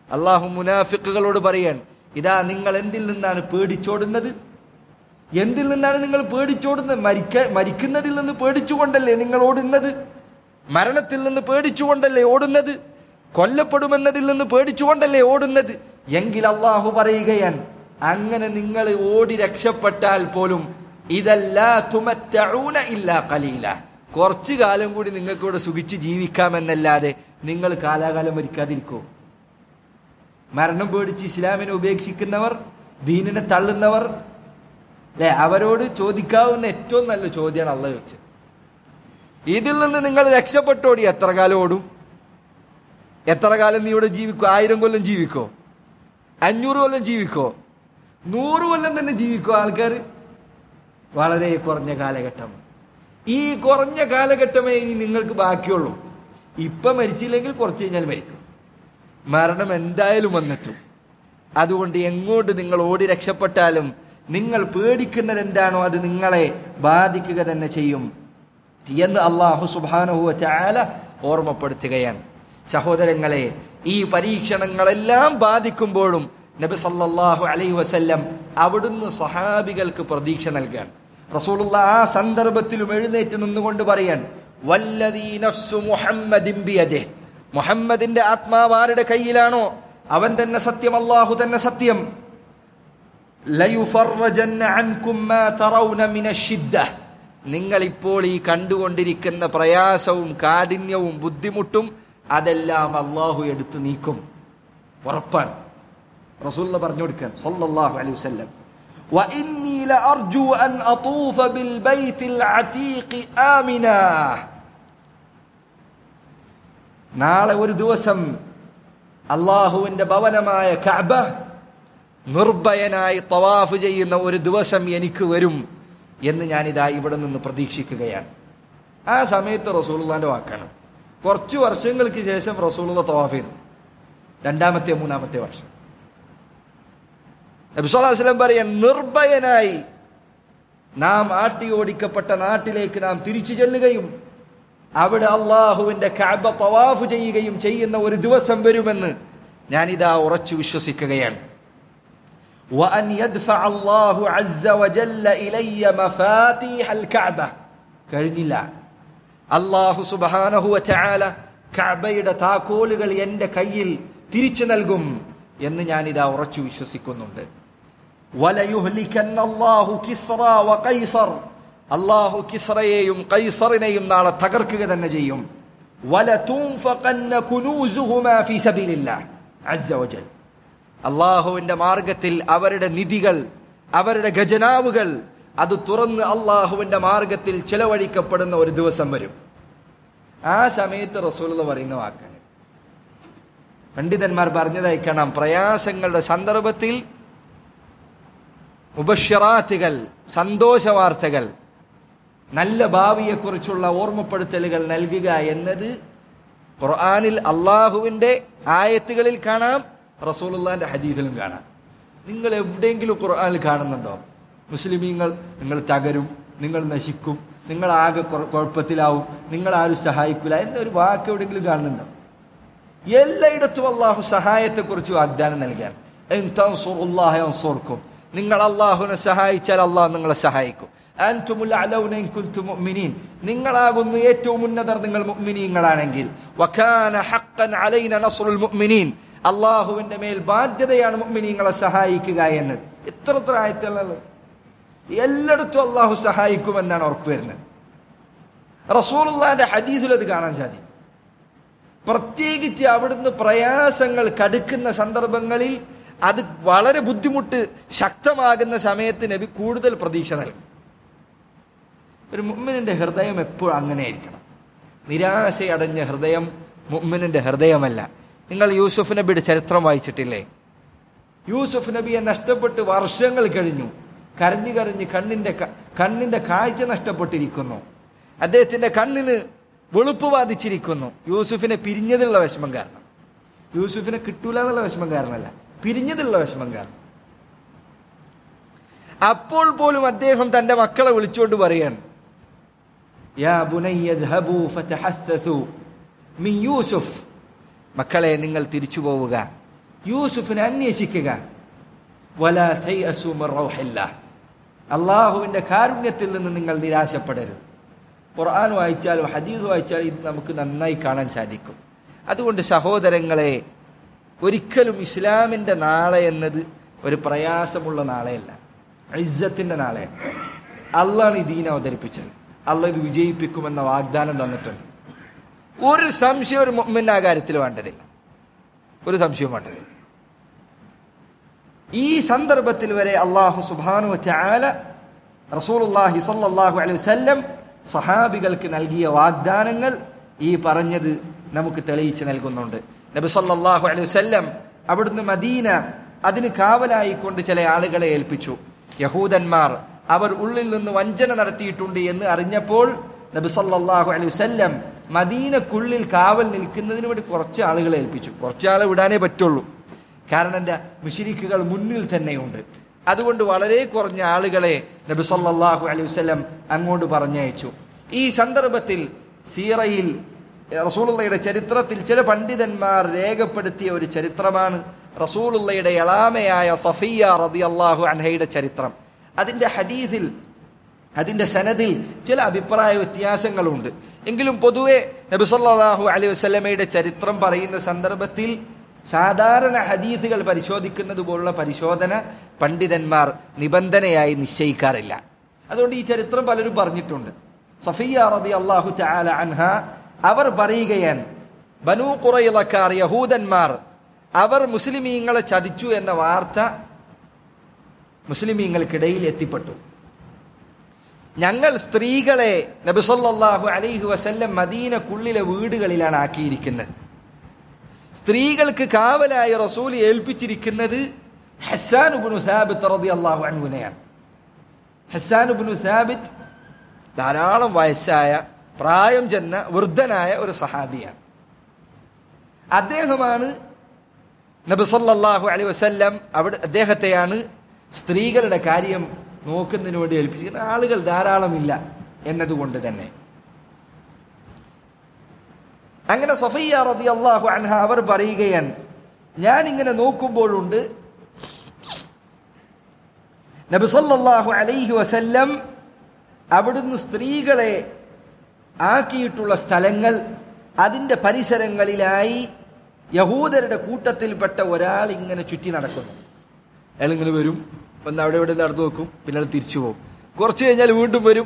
അള്ളാഹു മുനാഫിക്കുകളോട് പറയാൻ ഇതാ നിങ്ങൾ എന്തിൽ നിന്നാണ് പേടിച്ചോടുന്നത് എന്തിൽ നിന്നാണ് നിങ്ങൾ പേടിച്ചോടുന്നത് മരിക്ക മരിക്കുന്നതിൽ നിന്ന് പേടിച്ചുകൊണ്ടല്ലേ നിങ്ങൾ ഓടുന്നത് മരണത്തിൽ നിന്ന് പേടിച്ചുകൊണ്ടല്ലേ ഓടുന്നത് കൊല്ലപ്പെടുമെന്നതിൽ നിന്ന് പേടിച്ചുകൊണ്ടല്ലേ ഓടുന്നത് എങ്കിൽ അള്ളാഹു പറയുകയാണ് അങ്ങനെ നിങ്ങൾ ഓടി രക്ഷപ്പെട്ടാൽ പോലും ഇതല്ല തുമറ്റൂന ഇല്ല കലീല കുറച്ചു കാലം കൂടി നിങ്ങൾക്ക് ഇവിടെ സുഖിച്ച് ജീവിക്കാമെന്നല്ലാതെ നിങ്ങൾ കാലാകാലം മരിക്കാതിരിക്കോ മരണം പേടിച്ച് ഇസ്ലാമിനെ ഉപേക്ഷിക്കുന്നവർ ദീനിനെ തള്ളുന്നവർ അല്ലെ അവരോട് ചോദിക്കാവുന്ന ഏറ്റവും നല്ല ചോദ്യമാണ് അള്ള ചോദിച്ചത് ഇതിൽ നിന്ന് നിങ്ങൾ രക്ഷപ്പെട്ടോടി എത്ര കാലം ഓടും എത്ര കാലം നീ ഇവിടെ ജീവിക്കോ ആയിരം കൊല്ലം ജീവിക്കോ അഞ്ഞൂറ് കൊല്ലം ജീവിക്കോ നൂറ് കൊല്ലം തന്നെ ജീവിക്കോ ആൾക്കാർ വളരെ കുറഞ്ഞ കാലഘട്ടം ഈ കുറഞ്ഞ കാലഘട്ടമേ ഇനി നിങ്ങൾക്ക് ബാക്കിയുള്ളൂ ഇപ്പൊ മരിച്ചില്ലെങ്കിൽ കുറച്ച് കഴിഞ്ഞാൽ മരിക്കും മരണം എന്തായാലും വന്നെത്തും അതുകൊണ്ട് എങ്ങോട്ട് നിങ്ങൾ ഓടി രക്ഷപ്പെട്ടാലും നിങ്ങൾ പേടിക്കുന്നത് എന്താണോ അത് നിങ്ങളെ ബാധിക്കുക തന്നെ ചെയ്യും എന്ന് അള്ളാഹു സുബാനഹുവ ചാല ഓർമ്മപ്പെടുത്തുകയാണ് സഹോദരങ്ങളെ ഈ പരീക്ഷണങ്ങളെല്ലാം ബാധിക്കുമ്പോഴും നബി സല്ലല്ലാഹു അലൈഹി വസല്ലം അവിടുന്ന് സഹാബികൾക്ക് പ്രതീക്ഷ നൽകാൻ റസൂലുള്ള ആ സന്ദർഭത്തിലും എഴുന്നേറ്റ് നിന്നുകൊണ്ട് പറയാൻ വല്ലദീ നഫ്സു മുഹമ്മദിൻ ബിയദിഹ് മുഹമ്മദിന്റെ ആത്മാവ് ആരുടെ കയ്യിലാണോ അവൻ തന്നെ സത്യം അള്ളാഹു തന്നെ സത്യം ലയുഫറജന്ന അൻകും മാ തറൗന മിന ഷിദ്ദ നിങ്ങൾ ഇപ്പോൾ ഈ കണ്ടുകൊണ്ടിരിക്കുന്ന പ്രയാസവും കാഠിന്യവും ബുദ്ധിമുട്ടും അതെല്ലാം അള്ളാഹു എടുത്തു നീക്കും ഉറപ്പാണ് റസൂല്ല പറഞ്ഞു കൊടുക്കാൻ സല്ലല്ലാഹു അലൈഹി വസല്ലം وإني لأرجو أن أطوف بالبيت العتيق آمنا നാളെ ഒരു ദിവസം അള്ളാഹുവിന്റെ ഭവനമായ കഅബ നിർഭയനായി തവാഫ് ചെയ്യുന്ന ഒരു ദിവസം എനിക്ക് വരും എന്ന് ഞാനിതാ ഇവിടെ നിന്ന് പ്രതീക്ഷിക്കുകയാണ് ആ സമയത്ത് റസൂലുള്ളാന്റെ വാക്കാണ് കുറച്ചു വർഷങ്ങൾക്ക് ശേഷം റസൂലുള്ള തവാഫ് ചെയ്തു രണ്ടാമത്തെ മൂന്നാമത്തെ വർഷം നബിസ്വലാസ്ലം പറയാൻ നിർഭയനായി നാം ആട്ടി ഓടിക്കപ്പെട്ട നാട്ടിലേക്ക് നാം തിരിച്ചു ചെല്ലുകയും അവിടെ അള്ളാഹുവിന്റെ കഅബ തവാഫ് ചെയ്യുകയും ചെയ്യുന്ന ഒരു ദിവസം വരുമെന്ന് ഞാനിതാ ഉറച്ചു വിശ്വസിക്കുകയാണ് وأن يدفع الله عز وجل إلي مفاتيح الكعبة കഴിഞ്ഞില്ല അള്ളാഹു സുബാനഹു ചാല കഅബയുടെ താക്കോലുകൾ എന്റെ കയ്യിൽ തിരിച്ചു നൽകും എന്ന് ഞാനിതാ ഉറച്ചു വിശ്വസിക്കുന്നുണ്ട് വലയുഹ്ലിക്കന്ന അല്ലാഹു കിസ്റ വഖൈസർ അള്ളാഹു കിസ്റയെയും കൈസറിനെയും നാളെ തകർക്കുക തന്നെ ചെയ്യും വലതൂൻഫഖന്ന കുനൂസുഹുമാ ഫീ സബീലില്ലാഹ് അസ്സ വജൽ അള്ളാഹുവിന്റെ മാർഗത്തിൽ അവരുടെ നിധികൾ അവരുടെ ഖജനാവുകൾ അത് തുറന്ന് അള്ളാഹുവിന്റെ മാർഗത്തിൽ ചെലവഴിക്കപ്പെടുന്ന ഒരു ദിവസം വരും ആ സമയത്ത് റസൂൽ പറയുന്ന വാക്കാണ് പണ്ഡിതന്മാർ പറഞ്ഞതായി കാണാം പ്രയാസങ്ങളുടെ സന്ദർഭത്തിൽ ഉപഷ്യറാത്തുകൾ സന്തോഷ വാർത്തകൾ നല്ല ഭാവിയെക്കുറിച്ചുള്ള ഓർമ്മപ്പെടുത്തലുകൾ നൽകുക എന്നത് ഖുർആാനിൽ അള്ളാഹുവിന്റെ ആയത്തുകളിൽ കാണാം റസൂലുള്ളാന്റെ ഹദീസിലും കാണാം നിങ്ങൾ എവിടെയെങ്കിലും ഖുർആാനിൽ കാണുന്നുണ്ടോ മുസ്ലിമീങ്ങൾ നിങ്ങൾ തകരും നിങ്ങൾ നശിക്കും നിങ്ങൾ ആകെ കുഴ- കുഴപ്പത്തിലാവും നിങ്ങൾ ആരും സഹായിക്കില്ല എന്നൊരു വാക്ക് എവിടെയെങ്കിലും കാണുന്നുണ്ടോ എല്ലായിടത്തും അള്ളാഹു സഹായത്തെക്കുറിച്ച് വാഗ്ദാനം നൽകാൻ "ഇൻ തൻസുറുല്ലാഹ യൻസുർക്കും." നിങ്ങൾ അള്ളാഹുവിനെ സഹായിച്ചാൽ അള്ളാഹു നിങ്ങളെ സഹായിക്കും അൻതുമുൽ അലൗന ഇൻ കുൻതും മുഅ്മിനീൻ. നിങ്ങളാകുന്നു ഏറ്റവും ഉന്നതർ നിങ്ങൾ മുഅ്മിനീങ്ങളാണെങ്കിൽ വകാന ഹഖ്ഖൻ അലൈന നസ്റുൽ മുഅ്മിനീൻ അള്ളാഹുവിന്റെ മേൽ ബാധ്യതയാണ് മുഅ്മിനീങ്ങളെ സഹായിക്കുക എന്നത് എത്ര എത്ര ആയത്തുള്ളത് എല്ലായിടത്തും അള്ളാഹു സഹായിക്കുമെന്നാണ് ഉറപ്പ് വരുന്നത് റസൂലുള്ളാന്റെ ഹദീസിൽ അത് കാണാൻ സാധിക്കും പ്രത്യേകിച്ച് അവിടുന്ന് പ്രയാസങ്ങൾ കടുക്കുന്ന സന്ദർഭങ്ങളിൽ അത് വളരെ ബുദ്ധിമുട്ട് ശക്തമാകുന്ന സമയത്ത് നബി കൂടുതൽ പ്രതീക്ഷ നൽകും ഒരു മുമ്മിനിന്റെ ഹൃദയം എപ്പോഴും അങ്ങനെ ആയിരിക്കണം നിരാശയടഞ്ഞ ഹൃദയം മുമ്മിനിന്റെ ഹൃദയമല്ല നിങ്ങൾ യൂസുഫ് നബിയുടെ ചരിത്രം വായിച്ചിട്ടില്ലേ യൂസുഫ് നബിയെ നഷ്ടപ്പെട്ട് വർഷങ്ങൾ കഴിഞ്ഞു കരഞ്ഞു കരഞ്ഞ് കണ്ണിന്റെ ക- കണ്ണിന്റെ കാഴ്ച നഷ്ടപ്പെട്ടിരിക്കുന്നു അദ്ദേഹത്തിന്റെ കണ്ണിന് വെളുപ്പ് ബാധിച്ചിരിക്കുന്നു യൂസുഫിനെ പിരിഞ്ഞതിലുള്ള വിഷമം കാരണം യൂസുഫിനെ കിട്ടൂല എന്നുള്ള വിഷമം കാരണമല്ല പിരിഞ്ഞതിലുള്ള വിഷമം കാരണം അപ്പോൾ പോലും അദ്ദേഹം തന്റെ മക്കളെ വിളിച്ചുകൊണ്ട് പറയാണ് യാ ബുനയ്യ ദ്ഹബൂ ഫതഹസ്സസൂ മിൻ യൂസുഫ് മക്കളെ നിങ്ങൾ തിരിച്ചു പോവുക യൂസുഫിനെ അന്വേഷിക്കുക വല തൈഅസു മിർ റൗഹില്ലാഹ്. അള്ളാഹുവിന്റെ കാരുണ്യത്തിൽ നിന്ന് നിങ്ങൾ നിരാശപ്പെടരുത് ഖുർആൻ വായിച്ചാലും ഹദീസ് വായിച്ചാലും ഇത് നമുക്ക് നന്നായി കാണാൻ സാധിക്കും അതുകൊണ്ട് സഹോദരങ്ങളെ ഒരിക്കലും ഇസ്ലാമിന്റെ നാളെ എന്നത് ഒരു പ്രയാസമുള്ള നാളെയല്ല ഇസ്സത്തിന്റെ നാളെയാണ് അള്ളാണ് ഈ ദീൻ അവതരിപ്പിച്ചത് അള്ള ഇത് വിജയിപ്പിക്കുമെന്ന വാഗ്ദാനം തന്നിട്ടുണ്ട് ഒരു സംശയം ഒരു മുഅ്മിൻ ആ കാര്യത്തിൽ വേണ്ടതില്ല ഒരു സംശയവും വേണ്ടതില്ല ഈ സന്ദർഭത്തിൽ വരെ അള്ളാഹു സുബാനു ചാല റസൂലുള്ളാഹി സല്ലല്ലാഹു അലൈഹി വസല്ലം സഹാബികൾക്ക് നൽകിയ വാഗ്ദാനങ്ങൾ ഈ പറഞ്ഞത് നമുക്ക് തെളിയിച്ച് നൽകുന്നുണ്ട് നബി സല്ലല്ലാഹു അലൈഹി വസല്ലം അവിടുന്ന് മദീന അതിന് കാവലായിക്കൊണ്ട് ചില ആളുകളെ ഏൽപ്പിച്ചു യഹൂദന്മാർ അവർ ഉള്ളിൽ നിന്ന് വഞ്ചന നടത്തിയിട്ടുണ്ട് എന്ന് അറിഞ്ഞപ്പോൾ നബി സല്ലല്ലാഹു അലൈഹി വസല്ലം മദീനക്കുള്ളിൽ കാവൽ നിൽക്കുന്നതിന് വേണ്ടി കുറച്ച് ആളുകളെ ഏൽപ്പിച്ചു കുറച്ചാളെ വിടാനേ പറ്റുള്ളൂ കാരണം എന്താ മുഷിരിക്കുകൾ മുന്നിൽ തന്നെയുണ്ട് അതുകൊണ്ട് വളരെ കുറഞ്ഞ ആളുകളെ നബി സല്ലല്ലാഹു അലൈഹി വസല്ലം അങ്ങോട്ട് പറഞ്ഞയച്ചു ഈ സന്ദർഭത്തിൽ സീറയിൽ റസൂലുള്ളയുടെ ചരിത്രത്തിൽ ചില പണ്ഡിതന്മാർ രേഖപ്പെടുത്തിയ ഒരു ചരിത്രമാണ് റസൂലുള്ളയുടെ എളാമയായ സഫിയ റളിയല്ലാഹു അൻഹയുടെ ചരിത്രം അതിന്റെ ഹദീസിൽ അതിന്റെ സനദിൽ ചില അഭിപ്രായ വ്യത്യാസങ്ങളുണ്ട് എങ്കിലും പൊതുവെ നബി സല്ലല്ലാഹു അലൈഹി വസല്ലമയുടെ ചരിത്രം പറയുന്ന സന്ദർഭത്തിൽ സാധാരണ ഹദീസുകൾ പരിശോധിക്കുന്നത് പോലുള്ള പരിശോധന പണ്ഡിതന്മാർ നിബന്ധനയായി നിശ്ചയിക്കാറില്ല അതുകൊണ്ട് ഈ ചരിത്രം പലരും പറഞ്ഞിട്ടുണ്ട് സഫിയ റതി അള്ളാഹു ചാല അൻഹ അവർ പറയുകയാണ് ബനൂ കുറയിലക്കാർ യഹൂദന്മാർ അവർ മുസ്ലിമീങ്ങളെ ചതിച്ചു എന്ന വാർത്ത മുസ്ലിമീങ്ങൾക്കിടയിൽ എത്തിപ്പെട്ടു ഞങ്ങൾ സ്ത്രീകളെ നബിസല്ലാഹു അലൈഹി വസല്ലം മദീനക്കുള്ളിലെ വീടുകളിലാണ് ആക്കിയിരിക്കുന്നത് സ്ത്രീകൾക്ക് കാവലായി റസൂൽ ഏൽപ്പിച്ചിരിക്കുന്നത് ഹസാൻ ഉബ്നു സാബിത്ത് റളിയല്ലാഹു അൻഹുവിനെയാണ് ഹസാൻ ഉബ്നു സാബിത്ത് ധാരാളം വയസ്സായ പ്രായം ചെന്ന വൃദ്ധനായ ഒരു സഹാബിയാണ് അദ്ദേഹമാണ് നബി സല്ലല്ലാഹു അലൈഹി വസല്ലം അവിടെ അദ്ദേഹത്തെയാണ് സ്ത്രീകളുടെ കാര്യം നോക്കുന്നതിന് വേണ്ടി ഏൽപ്പിച്ചിരിക്കുന്നത് ആളുകൾ ധാരാളമില്ല എന്നതുകൊണ്ട് തന്നെ അങ്ങനെ സഫയ്യ റതി അള്ളാഹു അൻഹ അവർ പറയുകയാണ് ഞാൻ ഇങ്ങനെ നോക്കുമ്പോഴുണ്ട് നബിസല്ലാഹു അലൈഹി വസല്ലം അവിടുന്ന് സ്ത്രീകളെ ആക്കിയിട്ടുള്ള സ്ഥലങ്ങൾ അതിൻ്റെ പരിസരങ്ങളിലായി യഹൂദരുടെ കൂട്ടത്തിൽപ്പെട്ട ഒരാൾ ഇങ്ങനെ ചുറ്റി നടക്കുന്നു അയാൾ ഇങ്ങനെ വരും വന്ന് അവിടെ ഇവിടെ നടന്നു നോക്കും പിന്നെ അയാൾ തിരിച്ചു പോകും കുറച്ച് കഴിഞ്ഞാൽ വീണ്ടും വരും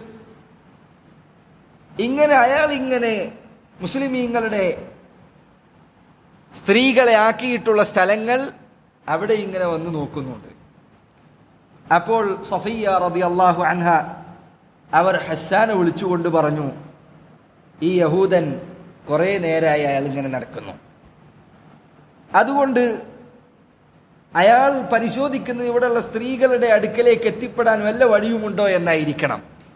ഇങ്ങനെ അയാൾ ഇങ്ങനെ മുസ്ലിമീങ്ങളുടെ സ്ത്രീകളെ ആക്കിയിട്ടുള്ള സ്ഥലങ്ങൾ അവിടെ ഇങ്ങനെ വന്ന് നോക്കുന്നുണ്ട് അപ്പോൾ സഫിയ റതി അള്ളാഹു അൻഹ അവർ ഹസ്സാനെ വിളിച്ചുകൊണ്ട് പറഞ്ഞു ഈ യഹൂദൻ കുറെ നേരമായി അയാൾ ഇങ്ങനെ നടക്കുന്നു അതുകൊണ്ട് അയാൾ പരിശോധിക്കുന്നത് ഇവിടെയുള്ള സ്ത്രീകളുടെ അടുക്കലേക്ക് എത്തിപ്പെടാൻ വല്ല വഴിയുമുണ്ടോ എന്നായിരിക്കണം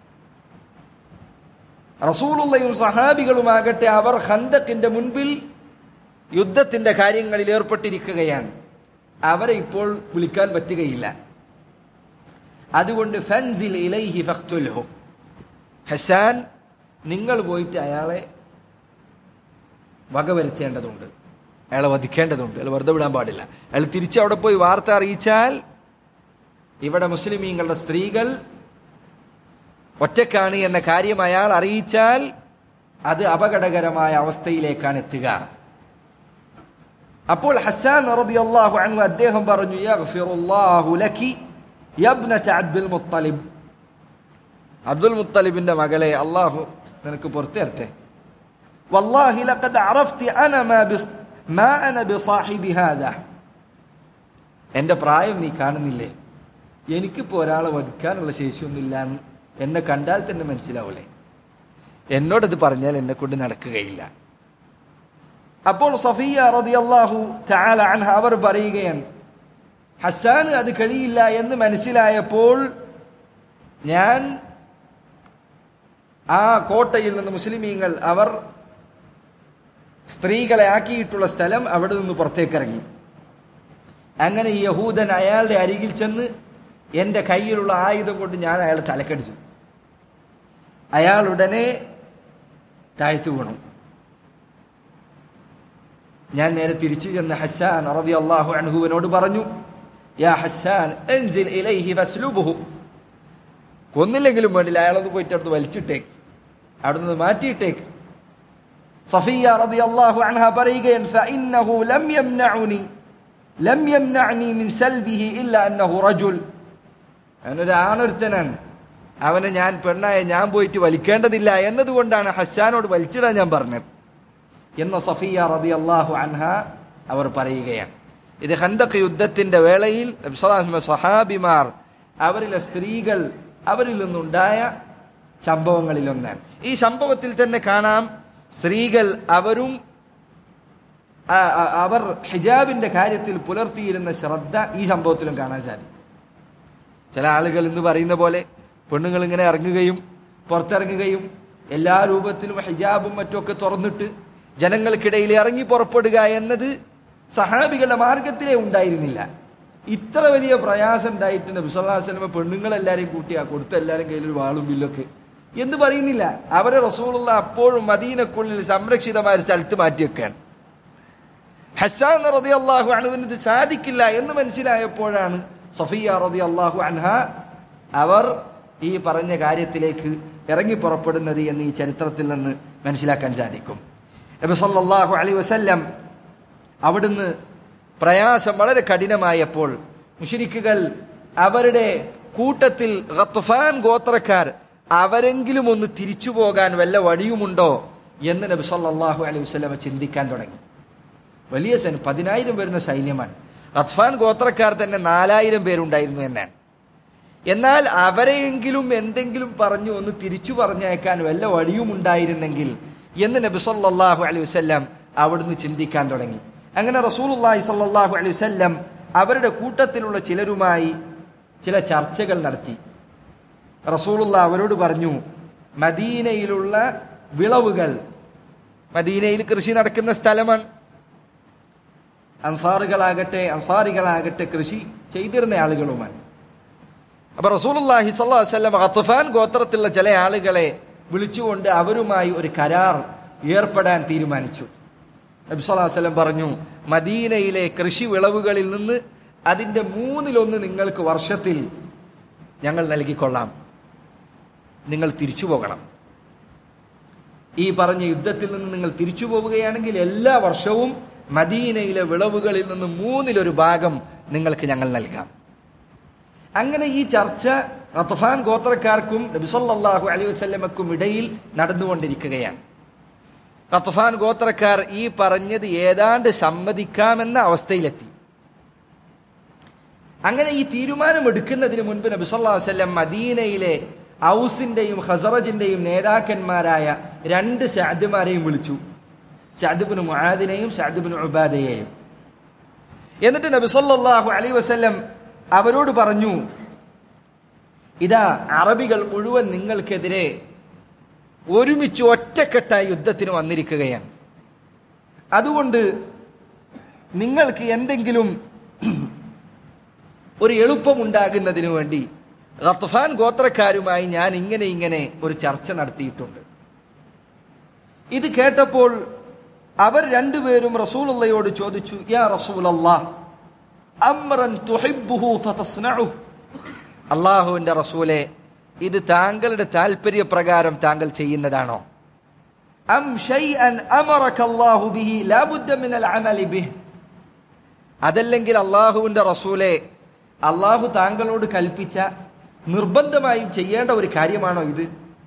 റസൂലുള്ളയും സഹാബികളുമാകട്ടെ അവർ ഹന്തക്കിന്റെ മുൻപിൽ യുദ്ധത്തിന്റെ കാര്യങ്ങളിൽ ഏർപ്പെട്ടിരിക്കുകയാണ് അവരെ ഇപ്പോൾ വിളിക്കാൻ പറ്റുകയില്ല അതുകൊണ്ട് ഫൻസിൽ ഇലൈഹി ഫഖ്തുൽഹു ഹസാൻ നിങ്ങൾ പോയിട്ട് അയാളെ വകവരുത്തേണ്ടതുണ്ട് അയാളെ വധിക്കേണ്ടതുണ്ട് അയാൾ വെറുതെ വിടാൻ പാടില്ല അയാൾ തിരിച്ച് അവിടെ പോയി വാർത്ത അറിയിച്ചാൽ ഇവിടെ മുസ്ലിമീങ്ങളുടെ സ്ത്രീകൾ ഒറ്റക്കാണ് എന്ന കാര്യം അയാൾ അറിയിച്ചാൽ അത് അപകടകരമായ അവസ്ഥയിലേക്കാണ് എത്തുക അപ്പോൾ ഹസാൻ റളിയല്ലാഹു അൻഹു അദ്ദേഹം പറഞ്ഞു യഗ്ഫിറുല്ലാഹു ലക്കി യബ്നത അബ്ദുൽ മുത്തലിബ് അബ്ദുൽ മുത്തലിബിന്റെ മകളെ അള്ളാഹു നിനക്ക് പുറത്തു തരട്ടെ വല്ലാഹി ലഖദ് അറഫ്തി അന മാ ബിസ് മാ അന ബിസാഹിബി ഹാദാ എന്റെ പ്രായം നീ കാണുന്നില്ലേ എനിക്കിപ്പോ ഒരാളെ വധിക്കാനുള്ള ശേഷിയൊന്നുമില്ല എന്ന് എന്നെ കണ്ടാൽ തന്നെ മനസ്സിലാവൂലേ എന്നോടത് പറഞ്ഞാൽ എന്നെ കൊണ്ട് നടക്കുകയില്ല അപ്പോൾ സഫിയ റളിയല്ലാഹു തആല അൻഹ അവർ പറയുകയാണ് ഹസാൻ അത് കഴിയില്ല എന്ന് മനസ്സിലായപ്പോൾ ഞാൻ ആ കോട്ടയിൽ നിന്ന് മുസ്ലിമീങ്ങൾ അവർ സ്ത്രീകളെ ആക്കിയിട്ടുള്ള സ്ഥലം അവിടെ നിന്ന് പുറത്തേക്കിറങ്ങി അങ്ങനെ ഈ യഹൂദൻ അയാളുടെ അരികിൽ ചെന്ന് എൻ്റെ കയ്യിലുള്ള ആയുധം കൊണ്ട് ഞാൻ അയാൾ തലക്കടിച്ചു അയാൾ ഉടനെ താഴ്ത്തു വീണു ഞാൻ നേരെ തിരിച്ചു ചെന്ന് ഹസ്സാൻ റതി അള്ളാഹു അൻഹുവിനോട് പറഞ്ഞു യാ ഹസ്സാൻ എൻസിൽ ഇലൈഹി ഫസ്ലുബുഹു കൊന്നില്ലെങ്കിലും വേണ്ടില്ല അയാളൊന്ന് പോയിട്ട് അടുത്ത് വലിച്ചിട്ടേക്ക് അവിടെ നിന്ന് മാറ്റിയിട്ടേക്ക് സഫിയ റതി അള്ളാഹു അൻഹ പറയുകയാണ് فإنه لم يمنعني لم يمنعني من سلبه إلا أنه رجل അവനൊരു ആണൊരുത്തനാണ് അവനെ ഞാൻ പെണ്ണായ ഞാൻ പോയിട്ട് വലിക്കേണ്ടതില്ല എന്നതുകൊണ്ടാണ് ഹസ്സാനോട് വലിച്ചിടാൻ ഞാൻ പറഞ്ഞത് എന്ന സഫിയ റതി അള്ളാഹു അൻഹ അവർ പറയുകയാണ് ഇത് ഹന്തക് യുദ്ധത്തിന്റെ വേളയിൽ നബി സ്വല്ലല്ലാഹു അലൈഹി വസല്ലം സഹാബിമാർ അവരിലെ സ്ത്രീകൾ അവരിൽ നിന്നുണ്ടായ സംഭവങ്ങളിലൊന്നാണ് ഈ സംഭവത്തിൽ തന്നെ കാണാം സ്ത്രീകൾ അവരും ആ, ആ, അവർ ഹിജാബിന്റെ കാര്യത്തിൽ പുലർത്തിയിരുന്ന ശ്രദ്ധ ഈ സംഭവത്തിലും കാണാൻ സാധിക്കും ചില ആളുകൾ ഇന്ന് പറയുന്ന പോലെ പെണ്ണുങ്ങൾ ഇങ്ങനെ ഇറങ്ങുകയും പുറത്തിറങ്ങുകയും എല്ലാ രൂപത്തിലും ഹിജാബും മറ്റുമൊക്കെ തുറന്നിട്ട് ജനങ്ങൾക്കിടയിൽ ഇറങ്ങി പുറപ്പെടുക എന്നത് സഹാബികളുടെ മാർഗത്തിലേ ഉണ്ടായിരുന്നില്ല ഇത്ര വലിയ പ്രയാസം ഉണ്ടായിട്ട് നബി സല്ലല്ലാഹു അലൈഹി വസല്ലം പെണ്ണുങ്ങളെല്ലാരെയും കൂട്ടിയാ കൊടുത്ത എല്ലാവരും കയ്യിൽ ഒരു വാളും ബില്ലൊക്കെ എന്ന് പറയുന്നില്ല അവരെ റസൂലുള്ള അപ്പോഴും മദീനക്കുള്ളിൽ സംരക്ഷിതമായ ഒരു സ്ഥലത്ത് മാറ്റിവെക്കുകയാണ് ഹസ്സാൻ റതി അള്ളാഹു അണുവിന് ഇത് സാധിക്കില്ല എന്ന് മനസ്സിലായപ്പോഴാണ് സഫിയ റതി അള്ളാഹു അൻഹ അവർ ഈ പറഞ്ഞ കാര്യത്തിലേക്ക് ഇറങ്ങി പുറപ്പെടുന്നത് എന്ന് ഈ ചരിത്രത്തിൽ നിന്ന് മനസ്സിലാക്കാൻ സാധിക്കും നബി സല്ലല്ലാഹു അലൈഹി വസല്ലം അവിടുന്ന് പ്രയാസം വളരെ കഠിനമായപ്പോൾ മുഷരിക്കുകൾ അവരുടെ കൂട്ടത്തിൽ ഗത്ഫാൻ ഗോത്രക്കാർ അവരെങ്കിലും ഒന്ന് തിരിച്ചു പോകാൻ വല്ല വഴിയുമുണ്ടോ എന്ന് നബി സല്ലല്ലാഹു അലൈഹി വസല്ലം ചിന്തിക്കാൻ തുടങ്ങി വലിയ സൈന്യം പതിനായിരം വരുന്ന സൈന്യമാണ് റത്ഫാൻ ഗോത്രക്കാർ തന്നെ നാലായിരം പേരുണ്ടായിരുന്നു എന്നാണ് എന്നാൽ അവരെയെങ്കിലും എന്തെങ്കിലും പറഞ്ഞു ഒന്ന് തിരിച്ചു പറഞ്ഞയക്കാൻ വല്ല വഴിയും ഉണ്ടായിരുന്നെങ്കിൽ എന്ന് നബി സല്ലല്ലാഹു അലൈഹി വസല്ലം അവിടുന്ന് ചിന്തിക്കാൻ തുടങ്ങി അങ്ങനെ റസൂലുള്ളാഹി സല്ലല്ലാഹു അലൈഹി വസല്ലം അവരുടെ കൂട്ടത്തിലുള്ള ചിലരുമായി ചില ചർച്ചകൾ നടത്തി റസൂലുള്ള അവരോട് പറഞ്ഞു മദീനയിലുള്ള വിളവുകൾ മദീനയിൽ കൃഷി നടക്കുന്ന സ്ഥലമാണ് അൻസാറുകളാകട്ടെ അൻസാരികളാകട്ടെ കൃഷി ചെയ്തിരുന്ന ആളുകളുമാണ് അപ്പൊ റസൂലുള്ളാഹി സ്വല്ലല്ലാഹു അലൈഹി വസല്ലം ഖത്ഫാൻ ഗോത്രത്തിലുള്ള ചില ആളുകളെ വിളിച്ചുകൊണ്ട് അവരുമായി ഒരു കരാർ ഏർപ്പെടാൻ തീരുമാനിച്ചു നബി സല്ലല്ലാഹു അലൈഹി വസല്ലം പറഞ്ഞു മദീനയിലെ കൃഷി വിളവുകളിൽ നിന്ന് അതിന്റെ മൂന്നിലൊന്ന് നിങ്ങൾക്ക് വർഷത്തിൽ ഞങ്ങൾ നൽകിക്കൊള്ളാം നിങ്ങൾ തിരിച്ചു പോകണം ഈ പറഞ്ഞ യുദ്ധത്തിൽ നിന്ന് നിങ്ങൾ തിരിച്ചു പോവുകയാണെങ്കിൽ എല്ലാ വർഷവും മദീനയിലെ വിളവുകളിൽ നിന്ന് മൂന്നിലൊരു ഭാഗം നിങ്ങൾക്ക് ഞങ്ങൾ നൽകാം അങ്ങനെ ഈ ചർച്ച റത്ഫാൻ ഗോത്രക്കാർക്കും നബിസല്ലാഹു അലൈഹി വസ്ല്ലമക്കും ഇടയിൽ നടന്നുകൊണ്ടിരിക്കുകയാണ് റത്ഫാൻ ഗോത്രക്കാർ ഈ പറഞ്ഞത് ഏതാണ്ട് സമ്മതിക്കാമെന്ന അവസ്ഥയിലെത്തി അങ്ങനെ ഈ തീരുമാനം എടുക്കുന്നതിന് മുൻപ് നബി സല്ലല്ലാഹു അലൈഹി വസല്ലം മദീനയിലെ ഔസിന്റെയും ഹസറജിന്റെയും നേതാക്കന്മാരായ രണ്ട് ഷാദുമാരെയും വിളിച്ചു ഷാദുബിന് മുആദിനെയും ഷാദുബിന് ഉബാദയെയും എന്നിട്ട് നബി സല്ലല്ലാഹു അലൈഹി വസല്ലം അവരോട് പറഞ്ഞു ഇതാ അറബികൾ മുഴുവൻ നിങ്ങൾക്കെതിരെ ഒരുമിച്ച് ഒറ്റക്കെട്ടായി യുദ്ധത്തിന് വന്നിരിക്കുകയാണ് അതുകൊണ്ട് നിങ്ങൾക്ക് എന്തെങ്കിലും ഒരു എളുപ്പമുണ്ടാകുന്നതിനു വേണ്ടി റത്ഫാൻ ഗോത്രക്കാരുമായി ഞാൻ ഇങ്ങനെ ഇങ്ങനെ ഒരു ചർച്ച നടത്തിയിട്ടുണ്ട് ഇത് കേട്ടപ്പോൾ അവർ രണ്ടുപേരും റസൂലുള്ളയോട് ചോദിച്ചു യാ റസൂലല്ലാ അമ്രൻ തുഹിബ്ബുഹു ഫതസ്നഉ അള്ളാഹുവിന്റെ റസൂലെ ഇത് താങ്കളുടെ താല്പര്യപ്രകാരം താങ്കൾ ചെയ്യുന്നതാണോ അം ഷൈഅൻ അമറക അല്ലാഹു ബിഹി ലാ ബുദ്ദ മിനൽ അമലി ബിഹി അതല്ലെങ്കിൽ അള്ളാഹുവിന്റെ റസൂലെ അള്ളാഹു താങ്കളോട് കൽപ്പിച്ച നിർബന്ധമായും ചെയ്യേണ്ട ഒരു കാര്യമാണോ ഇത്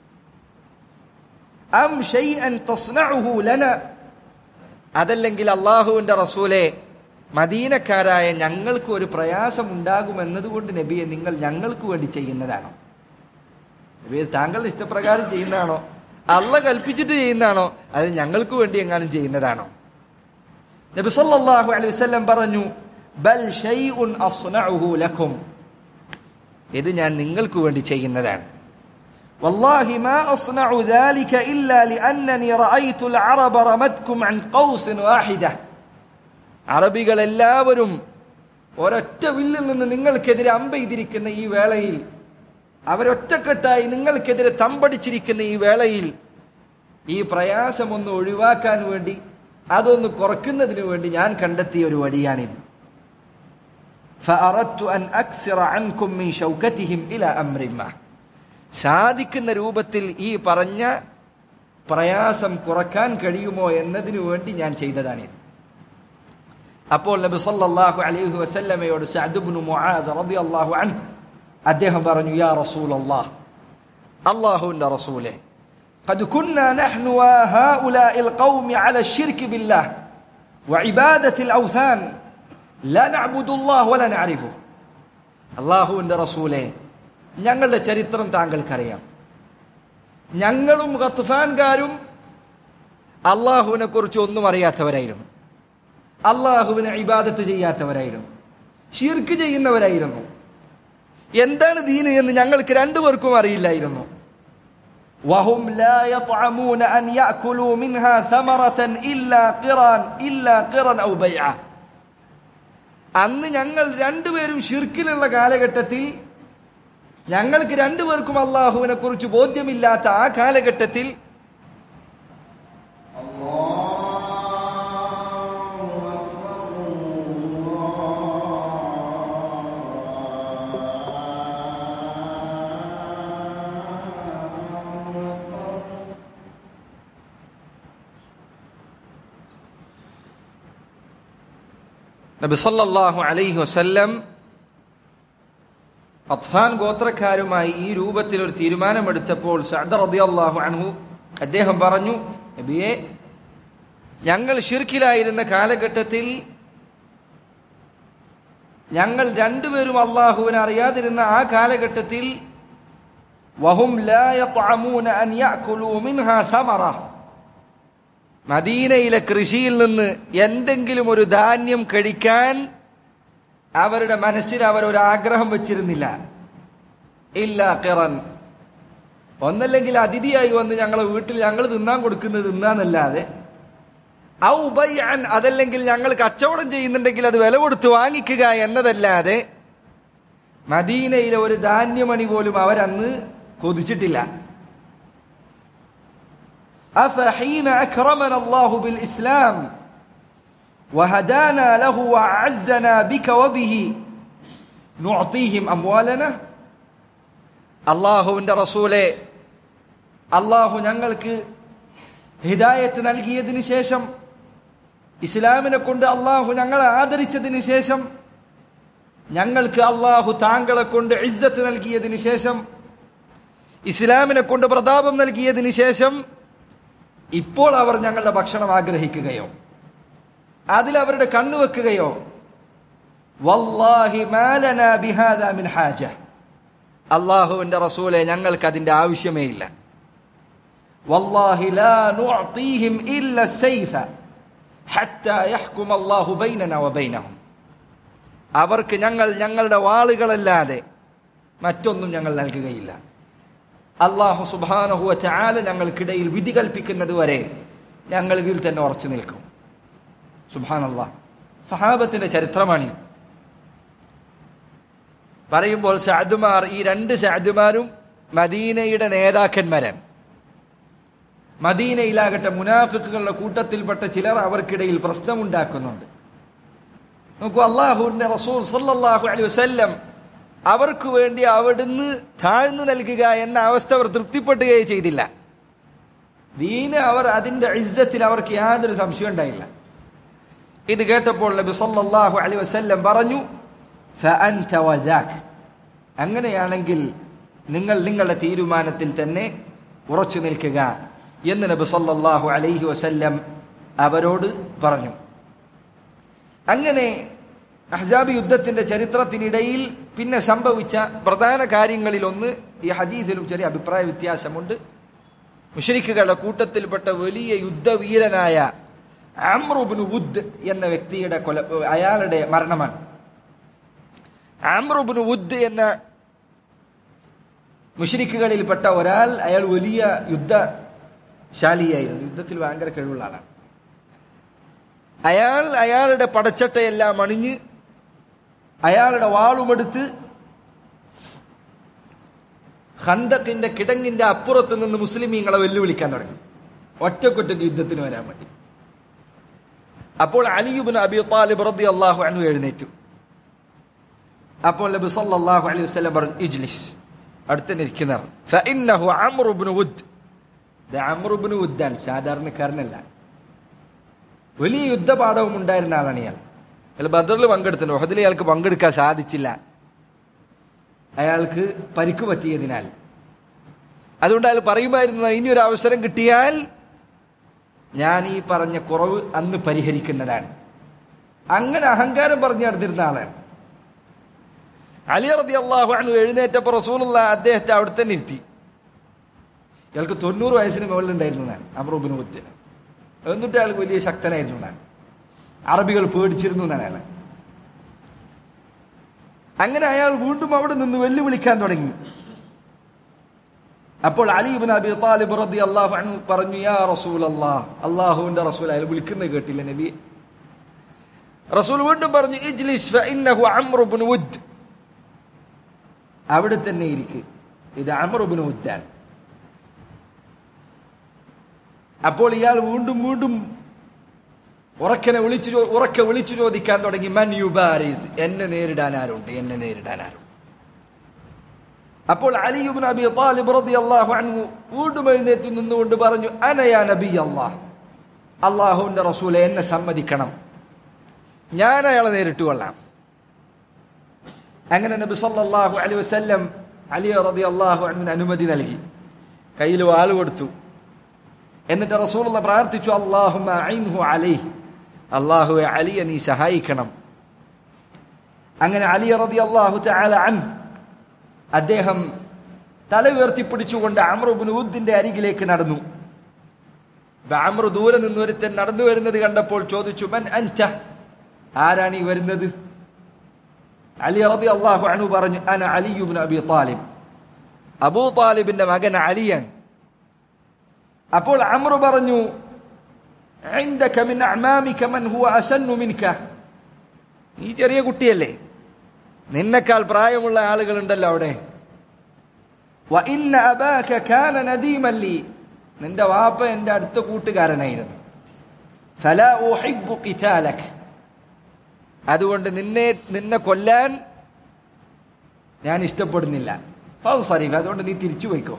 അം ഷൈഅൻ തസ്നഉഹു ലന അതല്ലെങ്കിൽ അള്ളാഹുവിന്റെ റസൂലെ മദീനക്കാരായ ഞങ്ങൾക്ക് ഒരു പ്രയാസം ഉണ്ടാകുമെന്നതുകൊണ്ട് നബിയെ നിങ്ങൾ ഞങ്ങൾക്ക് വേണ്ടി ചെയ്യുന്നതാണോ നബിയെ താങ്കളുടെ ഇഷ്ടപ്രകാരം ചെയ്യുന്നതാണോ അല്ല കൽപ്പിച്ചിട്ട് ചെയ്യുന്നതാണോ അത് ഞങ്ങൾക്ക് വേണ്ടി എങ്ങാനും ചെയ്യുന്നതാണോ നബി സല്ലല്ലാഹു അലൈഹി വസല്ലം പറഞ്ഞു ബൽ ഷൈഉൻ അസ്നഉഹു ലക്കും ഇത് ഞാൻ നിങ്ങൾക്ക് വേണ്ടി ചെയ്യുന്നതാണ് والله ما أصنع ذلك إلا لأنني رأيت العرب رمتكم عن قوس واحدة അറബികൾ എല്ലാവരും ഒരൊറ്റ വില്ലിൽ നിന്ന് നിങ്ങൾക്കെതിരെ അമ്പെയ്തിരിക്കുന്ന ഈ വേളയിൽ അവരൊറ്റക്കെട്ടായി നിങ്ങൾക്കെതിരെ തമ്പടിച്ചിരിക്കുന്ന ഈ വേളയിൽ ഈ പ്രയാസമൊന്ന് ഒഴിവാക്കാൻ വേണ്ടി അതൊന്ന് കുറക്കുന്നതിന് വേണ്ടി ഞാൻ കണ്ടെത്തിയ ഒരു വഴിയാണിത് فأردت أن أكسر عنكم من شوكتهم إلى أمر ما സാധിക്കുന്ന രൂപത്തിൽ ഈ പറഞ്ഞ പ്രയാസം കുറക്കാൻ കഴിയുമോ എന്നതിനു വേണ്ടി ഞാൻ ചെയ്തതാണിത് അപ്പോൾ നബി സല്ലല്ലാഹു അലൈഹി വസല്ലമയോട് സഅദ് ഇബ്നു മുആദ് റളിയല്ലാഹു അൻഹു അദ്ദേഹം പറഞ്ഞു യാ റസൂലല്ലാഹ് അല്ലാഹുവിന്റെ റസൂലേ قد كنا نحن وهؤلاء القوم على الشرك بالله وعبادة الأوثان لا نعبد الله ولا نعرفه അള്ളാഹുവിന്റെ റസൂലെ ഞങ്ങളുടെ ചരിത്രം താങ്കൾക്കറിയാം ഞങ്ങളും ഖത്ഫാൻകാരും അള്ളാഹുവിനെ കുറിച്ച് ഒന്നും അറിയാത്തവരായിരുന്നു അള്ളാഹുവിനെ ഇബാദത്ത് ചെയ്യാത്തവരായിരുന്നു ഷിർക്ക് ചെയ്യുന്നവരായിരുന്നു എന്താണ് ദീന് എന്ന് ഞങ്ങൾക്ക് രണ്ടുപേർക്കും അറിയില്ലായിരുന്നു وهم لا يطعمون أن يأكلوا منها ثمرة إلا قران إلا قرا أو بيعا അന്ന് ഞങ്ങൾ രണ്ടുപേരും ഷിർക്കിലുള്ള കാലഘട്ടത്തിൽ ഞങ്ങൾക്ക് രണ്ടുപേർക്കും അള്ളാഹുവിനെ കുറിച്ച് ബോധ്യമില്ലാത്ത ആ കാലഘട്ടത്തിൽ നബി സല്ലല്ലാഹു അലൈഹി വസല്ലം അത്ഫാൻ ഗോത്രക്കാരുമായി ഈ രൂപത്തിൽ ഒരു തീരുമാനമെടുത്തപ്പോൾ സഅദ് റളിയല്ലാഹു അൻഹു അദ്ദേഹം പറഞ്ഞു നബിയെ ഞങ്ങൾ ഷിർക്കിലായിരുന്ന കാലഘട്ടത്തിൽ ഞങ്ങൾ രണ്ടുപേരും അള്ളാഹുവിനെ അറിയാതിരുന്ന ആ കാലഘട്ടത്തിൽ വഹും ലാ യത്അമൂന അൻ യഅകുലൂ മിൻഹാ സമറ മദീനയിലെ കൃഷിയിൽ നിന്ന് എന്തെങ്കിലും ഒരു ധാന്യം കഴിക്കാൻ അവരുടെ മനസ്സിൽ അവർ ഒരു ആഗ്രഹം വെച്ചിരുന്നില്ല ഇല്ല കിറൻ ഒന്നല്ലെങ്കിൽ അതിഥിയായി വന്ന് ഞങ്ങളെ വീട്ടിൽ ഞങ്ങൾ തിന്നാൻ കൊടുക്കുന്നത് തിന്നാന്നല്ലാതെ ഔ ബൈഅൻ അതല്ലെങ്കിൽ ഞങ്ങൾ കച്ചവടം ചെയ്യുന്നുണ്ടെങ്കിൽ അത് വില കൊടുത്ത് വാങ്ങിക്കുക എന്നതല്ലാതെ മദീനയിലെ ഒരു ധാന്യമണി പോലും അവരന്ന് കൊതിച്ചിട്ടില്ല أفحين أكرمنا الله بالإسلام وهدانا له وأعزنا بك وبه نعطيهم أموالنا അള്ളാഹുവിന്റെ റസൂലെ അള്ളാഹു ഞങ്ങൾക്ക് ഹിദായത്ത് നൽകിയതിന് ശേഷം ഇസ്ലാമിനെ കൊണ്ട് അള്ളാഹു ഞങ്ങളെ ആദരിച്ചതിന് ശേഷം ഞങ്ങൾക്ക് അള്ളാഹു താങ്കളെ കൊണ്ട് ഇജ്ജത്ത് നൽകിയതിന് ശേഷം ഇസ്ലാമിനെ കൊണ്ട് പ്രതാപം നൽകിയതിന് ശേഷം ഇപ്പോൾ അവർ ഞങ്ങളുടെ ഭക്ഷണം ആഗ്രഹിക്കുകയോ അതിൽ അവരുടെ കണ്ണുവെക്കുകയോ വല്ലാഹി മാലന ബിഹാദ മിൻ ഹാജ അള്ളാഹുവിന്റെ റസൂലെ ഞങ്ങൾക്ക് അതിന്റെ ആവശ്യമേ ഇല്ല വല്ലാഹി ലാ നുഅതീഹിം ഇല്ല സൈഫ ഹത്താ യഹ്കും അല്ലാഹു ബൈനന വബൈനഹും അവർക്ക് ഞങ്ങൾ ഞങ്ങളുടെ വാളുകളല്ലാതെ മറ്റൊന്നും ഞങ്ങൾ നൽകുകയില്ല അള്ളാഹു സുബാനഹുവ ചാല ഞങ്ങൾക്കിടയിൽ വിധി കൽപ്പിക്കുന്നത് വരെ ഞങ്ങൾ ഇതിൽ തന്നെ ഉറച്ചു നിൽക്കും സുബാൻ അള്ളാഹ് സഹാബത്തിന്റെ ചരിത്രമാണ് പറയുമ്പോൾ ഷാദുമാർ ഈ രണ്ട് ഷാദുമാരും മദീനയുടെ നേതാക്കന്മാരാണ് മദീനയിലാകട്ടെ മുനാഫിക്കുകളുടെ കൂട്ടത്തിൽപ്പെട്ട ചിലർ അവർക്കിടയിൽ പ്രശ്നമുണ്ടാക്കുന്നുണ്ട് നോക്കൂ അള്ളാഹുവിന്റെ റസൂൽ സല്ലല്ലാഹു അലൈഹി വസല്ലം അവർക്ക് വേണ്ടി അവിടുന്ന് താഴ്ന്നു നൽകുക എന്ന അവസ്ഥ അവർ തൃപ്തിപ്പെടുകയേ ചെയ്തില്ല ദീന് അവർ അതിന്റെ ഇസ്സത്തിൽ അവർക്ക് യാതൊരു സംശയം ഉണ്ടായില്ല ഇത് കേട്ടപ്പോൾ നബി സല്ലല്ലാഹു അലൈഹി വസല്ലം പറഞ്ഞു ഫഅൻത വദാക് അങ്ങനെയാണെങ്കിൽ നിങ്ങൾ നിങ്ങളുടെ തീരുമാനത്തിൽ തന്നെ ഉറച്ചു നിൽക്കുക എന്ന് നബി സല്ലല്ലാഹു അലൈഹി വസല്ലം അവരോട് പറഞ്ഞു അങ്ങനെ അഹ്സാബ് യുദ്ധത്തിന്റെ ചരിത്രത്തിനിടയിൽ പിന്നെ സംഭവിച്ച പ്രധാന കാര്യങ്ങളിൽ ഒന്ന് ഈ ഹദീസിലും ചെറിയ അഭിപ്രായ വ്യത്യാസമുണ്ട് മുഷരിക്കുകളുടെ കൂട്ടത്തിൽപ്പെട്ട വലിയ യുദ്ധവീരനായ ആമ്രുബിന് വുദ് എന്ന വ്യക്തിയുടെ കൊല അയാളുടെ മരണമാണ് ആമ്രുബിന് വുദ് എന്ന മുഷരിക്കുകളിൽപ്പെട്ട ഒരാൾ അയാൾ വലിയ യുദ്ധശാലിയായിരുന്നു യുദ്ധത്തിൽ ഭയങ്കര കഴിവുള്ള ആളാണ് അയാൾ അയാളുടെ പടച്ചട്ടയെല്ലാം അണിഞ്ഞ് അയാളുടെ വാളുമെടുത്ത് ഹന്തക്കിന്റെ കിടങ്ങിന്റെ അപ്പുറത്ത് നിന്ന് മുസ്ലിമീങ്ങളെ വെല്ലുവിളിക്കാൻ തുടങ്ങി ഒറ്റക്കൊറ്റക്ക് യുദ്ധത്തിന് വരാൻ വേണ്ടി അപ്പോൾ അലിയുബിൻ അബി താലിബ് റതി അള്ളാഹു അനു എഴുന്നേറ്റു അപ്പോൾ നബി സല്ലല്ലാഹു അലൈഹി വസല്ലം പറഞ്ഞു ഇജ്ലിസ് അടുത്ത് നിൽക്കുന്നവർ ഫഇന്നഹു അംറു ഇബ്നു വുദ് ഇത് അംറു ഇബ്നു വുദ്ദാൻ സാധാരണക്കാരനല്ല വലിയ യുദ്ധപാഠവും ഉണ്ടായിരുന്ന ആളാണ് ഇയാൾ അയാൾ ബദറിൽ പങ്കെടുത്തിട്ടുണ്ട് ഒഹദിൽ അയാൾക്ക് പങ്കെടുക്കാൻ സാധിച്ചില്ല അയാൾക്ക് പരിക്ക് പറ്റിയതിനാൽ അതുകൊണ്ട് അയാൾ പറയുമായിരുന്നു ഇനി ഒരു അവസരം കിട്ടിയാൽ ഞാൻ ഈ പറഞ്ഞ കുറവ് അന്ന് പരിഹരിക്കുന്നതാണ് അങ്ങനെ അഹങ്കാരം പറഞ്ഞു നടന്നിരുന്ന ആളാണ് അലി റതി അള്ളാഹു അണു എഴുന്നേറ്റപ്പോൾ റസൂലുള്ള അദ്ദേഹത്തെ അവിടെ തന്നെ ഇരുത്തി ഇയാൾക്ക് തൊണ്ണൂറ് വയസ്സിന് മുകളിലുണ്ടായിരുന്നതാണ് അമറൂബിന് മുത്തിന് എന്നിട്ട് അയാൾക്ക് വലിയ ശക്തനായിരുന്നു എന്നാണ് അറബികൾ പേടിച്ചിരുന്നു എന്നാണ് അയാൾ അങ്ങനെ അയാൾ വീണ്ടും അവിടെ നിന്ന് വെല്ലുവിളിക്കാൻ തുടങ്ങി അപ്പോൾ അലീബിൻ അബി താലിബ് റതി അള്ളാഹു അൻഹു പറഞ്ഞു യാ റസൂൽ അള്ളാഹ് അള്ളാഹുവിന്റെ റസൂൽ അയാൾ വിളിക്കുന്നത് കേട്ടില്ല നബി റസൂൽ വീണ്ടും പറഞ്ഞു ഇജ്ലിസ് ഫഇന്നഹു അംറു ഇബ്നു വുദ് അവിടെ തന്നെ ഇരിക്ക് ഇത് അമർ ഇബ്നു വുദ്ദാണ് അപ്പോൾ ഇയാൾ വീണ്ടും വീണ്ടും ഉറക്കനെ വിളിച്ചു ചോ- ഉറക്കെ വിളിച്ചു ചോദിക്കാൻ തുടങ്ങി മൻ യുബാരിസ് എന്നെ നേരിടാൻ ആരുണ്ട് എന്നെ നേരിടാൻ ആരുണ്ട് അപ്പോൾ അലിയുബിൻ അബി താലിബ് റളിയല്ലാഹു അൻഹു വീണ്ടും എഴുന്നേറ്റ് നിന്നുകൊണ്ട് പറഞ്ഞു അനയാ നബി അല്ലാഹ് അള്ളാഹുവിന്റെ റസൂലെ എന്നെ സമ്മതിക്കണം ഞാൻ അയാളെ നേരിട്ട് കൊള്ളാം അങ്ങനെ നബി സല്ലല്ലാഹു അലൈഹി വസല്ലം അലി റളിയല്ലാഹു അൻഹുവിന് അനുമതി നൽകി കയ്യിൽ വാൾ കൊടുത്തു എന്നിട്ട് റസൂലുള്ള പ്രാർത്ഥിച്ചു അള്ളാഹുമ്മ അഇൻഹു അലൈഹി അള്ളാഹുവെ അലിയെ നീ സഹായിക്കണം അങ്ങനെ അലി റളിയല്ലാഹു തആല അൻഹു അദ്ദേഹം തല ഉയർത്തിപ്പിടിച്ചുകൊണ്ട് അമ്രുബിന് ഉദ്ദിന്റെ അരികിലേക്ക് നടന്നു അപ്പൊ അമ്രു ദൂരെ നിന്ന് ഒരുത്തൻ നടന്നു വരുന്നത് കണ്ടപ്പോൾ ചോദിച്ചു മൻ അൻത ആരാണ് ഈ വരുന്നത് അലി റതി അള്ളാഹു അനു പറഞ്ഞു അന അലിയുബിൻ അബി താലിബ് അബൂ താലിബിന്റെ മകൻ അലിയാണ് അപ്പോൾ അമ്രു പറഞ്ഞു عندك من أعمامك من هو أسن منك ഈ ചെറിയ കുട്ടിയല്ലേ നിന്നെക്കാൾ പ്രായമുള്ള ആളുകളുണ്ടല്ലോ അവിടെ وإن أباك كان نديما لي നിന്റെ വാപ്പ എൻ്റെ അടുത്ത കൂട്ടുകാരനായിരുന്നു فلا أحب قتالك അതുകൊണ്ട് നിന്നെ നിന്നെ കൊല്ലാൻ ഞാൻ ഇഷ്ടപ്പെടുന്നില്ല ഫൗസറിഫ് അതുകൊണ്ട് നീ തിരിച്ചു പോയിക്കോ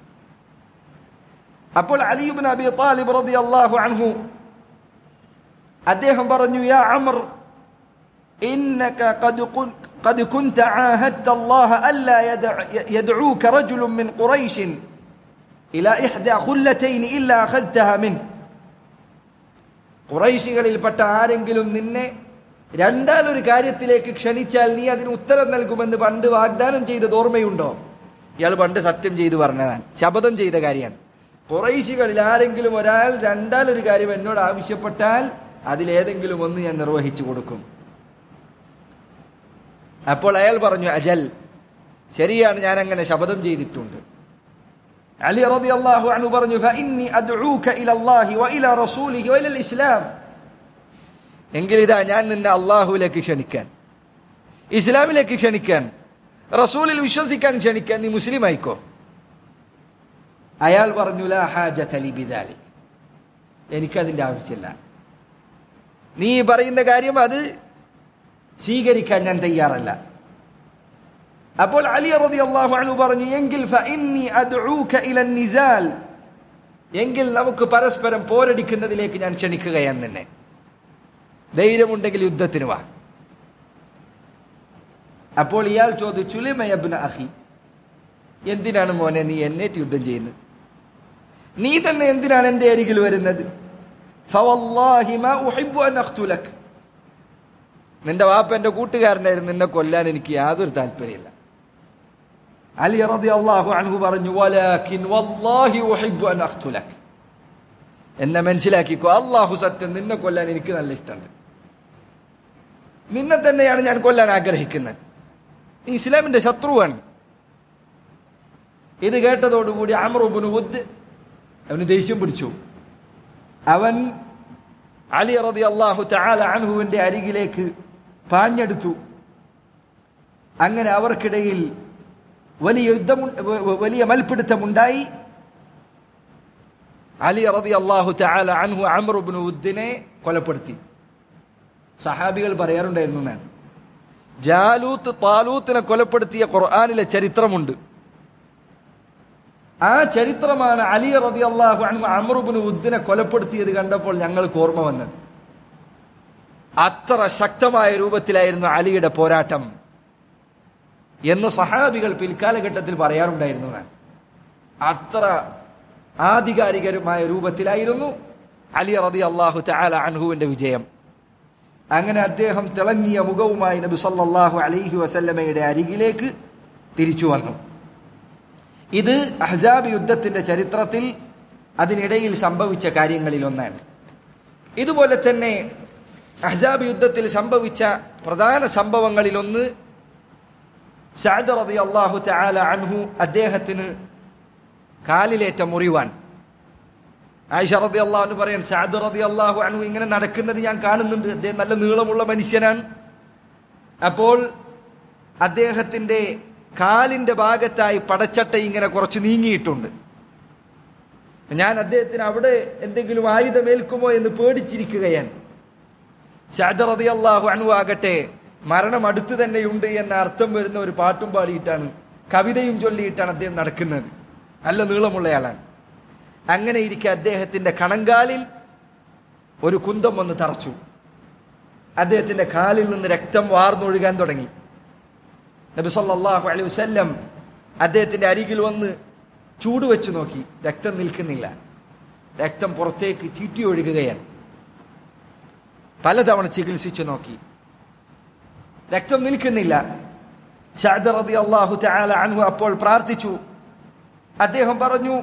അപ്പോൾ അലിയുബിൻ അബി താലിബ് റളിയല്ലാഹു അൻഹു അദ്ദേഹം പറഞ്ഞു യാ അമർ إنك قد كن قد كنت عاهدت الله ألا يدع يدعوك رجل من قريش إلى إحدى خلتين إلا أخذتها منه ഖുറൈശികളിൽപ്പെട്ട ആരെങ്കിലും നിന്നെ രണ്ടാലൊരു കാര്യത്തിലേക്ക് ക്ഷണിച്ചാൽ നീ അതിന് ഉത്തരം നൽകുമെന്ന് പണ്ട് വാഗ്ദാനം ചെയ്തത് ഓർമ്മയുണ്ടോ ഇയാൾ പണ്ട് സത്യം ചെയ്തു പറഞ്ഞതാണ് ശപഥം ചെയ്ത കാര്യമാണ് ഖുറൈശികളിൽ ആരെങ്കിലും ഒരാൾ രണ്ടാലൊരു കാര്യം എന്നോട് ആവശ്യപ്പെട്ടാൽ അതിലേതെങ്കിലും ഒന്ന് ഞാൻ നിർവഹിച്ചു കൊടുക്കും അപ്പോൾ അയാൾ പറഞ്ഞു അജൽ ശരിയാണ് ഞാൻ അങ്ങനെ ശപഥം ചെയ്തിട്ടുണ്ട് അലി റതി അള്ളാഹു അനു പറഞ്ഞു ഫഇന്നി അദ്ഊക ഇലല്ലാഹി വഇല റസൂലിഹി വഇലൽ ഇസ്ലാം എങ്കിൽ ഇതാ ഞാൻ നിന്നെ അള്ളാഹുവിലേക്ക് ക്ഷണിക്കാൻ ഇസ്ലാമിലേക്ക് ക്ഷണിക്കാൻ റസൂലിൽ വിശ്വസിക്കാൻ ക്ഷണിക്കാൻ നീ മുസ്ലിം ആയിക്കോ അയാൾ പറഞ്ഞു ലാ ഹാജത ലി ബിദാലിക് എനിക്കതിന്റെ ആവശ്യമില്ല നീ പറയുന്ന കാര്യം അത് സ്വീകരിക്കാൻ ഞാൻ തയ്യാറല്ല അപ്പോൾ അലി റതി അള്ളാഹു അനു പറഞ്ഞു എങ്കിൽ ഫഇന്നി അദ്ഊക ഇല നിസാൽ എങ്കിൽ നമുക്ക് പരസ്പരം പോരടിക്കുന്നതിലേക്ക് ഞാൻ ക്ഷണിക്കുകയാണ് നിന്നെ ധൈര്യമുണ്ടെങ്കിൽ യുദ്ധത്തിന് വാ അപ്പോൾ ഇയാൾ ചോദിച്ചു ലിമയബ്ന അഹി എന്തിനാണ് മോനെ നീ എന്നേറ്റ് യുദ്ധം ചെയ്യുന്നത് നീ തന്നെ എന്തിനാണ് എന്റെ അരികിൽ വരുന്നത് ഫവല്ലാഹി മാ ഉഹിബ്ബു അൻ അഖ്തുലക് നിന്റെ വാപ്പ എന്റെ കൂട്ടുകാരനായിരുന്നു നിന്നെ കൊല്ലാൻ എനിക്ക് യാതൊരു താല്പര്യമില്ല അലി റതി അള്ളാഹു അൻഹു പറഞ്ഞു വലാകിൻ വല്ലാഹി ഉഹിബ്ബു അൻ അഖ്തുലക് എന്നെ മനസ്സിലാക്കിക്കോ അള്ളാഹു സത്യം നിന്നെ കൊല്ലാൻ എനിക്ക് നല്ല ഇഷ്ടമുണ്ട് നിന്നെ തന്നെയാണ് ഞാൻ കൊല്ലാൻ ആഗ്രഹിക്കുന്നത് നീ ഇസ്ലാമിന്റെ ശത്രുവാണ് ഇത് കേട്ടതോടുകൂടി അമറുബുന് വുദ് അവന് ദേഷ്യം പിടിച്ചു അവൻ അലി റതി അള്ളാഹു തആല അൻഹുവിന്റെ അരികിലേക്ക് പാഞ്ഞെടുത്തു അങ്ങനെ അവർക്കിടയിൽ വലിയ യുദ്ധം വലിയ മൽപിടുത്തമുണ്ടായി അലി റതി അള്ളാഹു തആല അൻഹു അമറുബിന് ഉദ്ദിനെ കൊലപ്പെടുത്തി സഹാബികൾ പറയാറുണ്ടായിരുന്നു എന്നാണ് ജാലൂത്ത് താലൂത്തിനെ കൊലപ്പെടുത്തിയ ഖുർആാനിലെ ചരിത്രമുണ്ട് ആ ചരിത്രമാണ് അലി റതി അള്ളാഹു അമറുബിന് ഉദ്ദിനെ കൊലപ്പെടുത്തിയത് കണ്ടപ്പോൾ ഞങ്ങൾക്ക് ഓർമ്മ വന്നത് അത്ര ശക്തമായ രൂപത്തിലായിരുന്നു അലിയുടെ പോരാട്ടം എന്ന് സഹാബികൾ പിൽക്കാലഘട്ടത്തിൽ പറയാറുണ്ടായിരുന്നു ഞാൻ അത്ര ആധികാരികരമായ രൂപത്തിലായിരുന്നു അലി റതി അള്ളാഹു തആല അൻഹുവിന്റെ വിജയം അങ്ങനെ അദ്ദേഹം തിളങ്ങിയ മുഖവുമായി നബി സല്ലല്ലാഹു അലൈഹി വസല്ലമയുടെ അരികിലേക്ക് തിരിച്ചു വന്നു ഇത് അഹ്സാബ് യുദ്ധത്തിന്റെ ചരിത്രത്തിൽ അതിനിടയിൽ സംഭവിച്ച കാര്യങ്ങളിൽ ഒന്നാണ് ഇതുപോലെ തന്നെ അഹ്സാബ് യുദ്ധത്തിൽ സംഭവിച്ച പ്രധാന സംഭവങ്ങളിലൊന്ന് സഅദ് റതി അള്ളാഹു തആല അൻഹു അദ്ദേഹത്തിന് കാലിലേറ്റ മുറിവാൻ ആയിഷ റതി അള്ളാഹു പറയാൻ സഅദ് റതി അള്ളാഹു അൻഹു ഇങ്ങനെ നടക്കുന്നത് ഞാൻ കാണുന്നുണ്ട് അദ്ദേഹം നല്ല നീളമുള്ള മനുഷ്യനാണ് അപ്പോൾ അദ്ദേഹത്തിന്റെ കാലിന്റെ ഭാഗത്തായി പടച്ചട്ട ഇങ്ങനെ കുറച്ച് നീങ്ങിയിട്ടുണ്ട് ഞാൻ അദ്ദേഹത്തിന് അവിടെ എന്തെങ്കിലും ആയുധമേൽക്കുമോ എന്ന് പേടിച്ചിരിക്കുകയാണ് ഷാദർ റതി അള്ളാഹു അണു ആകട്ടെ മരണം അടുത്ത് തന്നെയുണ്ട് എന്ന അർത്ഥം വരുന്ന ഒരു പാട്ടും പാടിയിട്ടാണ് കവിതയും ചൊല്ലിയിട്ടാണ് അദ്ദേഹം നടക്കുന്നത് നല്ല നീളമുള്ളയാളാണ് അങ്ങനെ ഇരിക്കെ അദ്ദേഹത്തിന്റെ കണങ്കാലിൽ ഒരു കുന്തം വന്ന് തറച്ചു അദ്ദേഹത്തിന്റെ കാലിൽ നിന്ന് രക്തം വാർന്നൊഴുകാൻ തുടങ്ങി നബി സല്ലല്ലാഹു അലൈഹി വസല്ലം അദ്ദേഹത്തിന്റെ അരികിൽ വന്ന് ചൂട് വെച്ച് നോക്കി രക്തം നിൽക്കുന്നില്ല രക്തം പുറത്തേക്ക് ചീറ്റി ഒഴുകുകയാണ് പലതവണ ചികിത്സിച്ചു നോക്കി രക്തം നിൽക്കുന്നില്ല ഷാദ റതി അള്ളാഹു തആല അൻഹു അപ്പോൾ പ്രാർത്ഥിച്ചു അദ്ദേഹം പറഞ്ഞു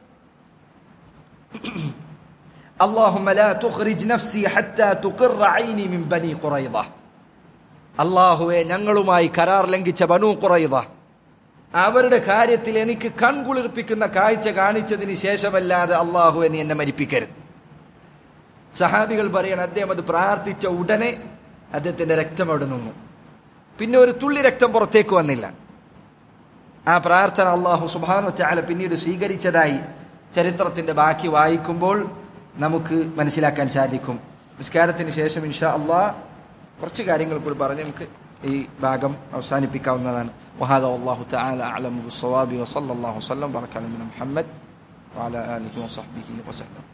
اللهم لا تخرج نفسي حتى تقر عيني من بني قريظة അള്ളാഹുവെ ഞങ്ങളുമായി കരാർ ലംഘിച്ച ബനു കുറയുക അവരുടെ കാര്യത്തിൽ എനിക്ക് കൺകുളിർപ്പിക്കുന്ന കാഴ്ച കാണിച്ചതിന് ശേഷമല്ലാതെ അള്ളാഹുവെ നീ എന്നെ മരിപ്പിക്കരുത് സഹാബികൾ പറയണം അദ്ദേഹം അത് പ്രാർത്ഥിച്ച ഉടനെ അദ്ദേഹത്തിന്റെ രക്തം അവിടെ നിന്നു പിന്നെ ഒരു തുള്ളി രക്തം പുറത്തേക്ക് വന്നില്ല ആ പ്രാർത്ഥന അള്ളാഹു സുബാനു ചാല പിന്നീട് സ്വീകരിച്ചതായി ചരിത്രത്തിന്റെ ബാക്കി വായിക്കുമ്പോൾ നമുക്ക് മനസ്സിലാക്കാൻ സാധിക്കും നിസ്കാരത്തിന് ശേഷം ഇൻഷാ അള്ളാഹ് കുറച്ച് കാര്യങ്ങൾ കൂടി പറഞ്ഞ് നമുക്ക് ഈ ഭാഗം അവസാനിപ്പിക്കാവുന്നതാണ് وهذا والله تعالى أعلم بالصواب وصلى الله وسلم وبارك على نبينا محمد وعلى آله وصحبه وسلم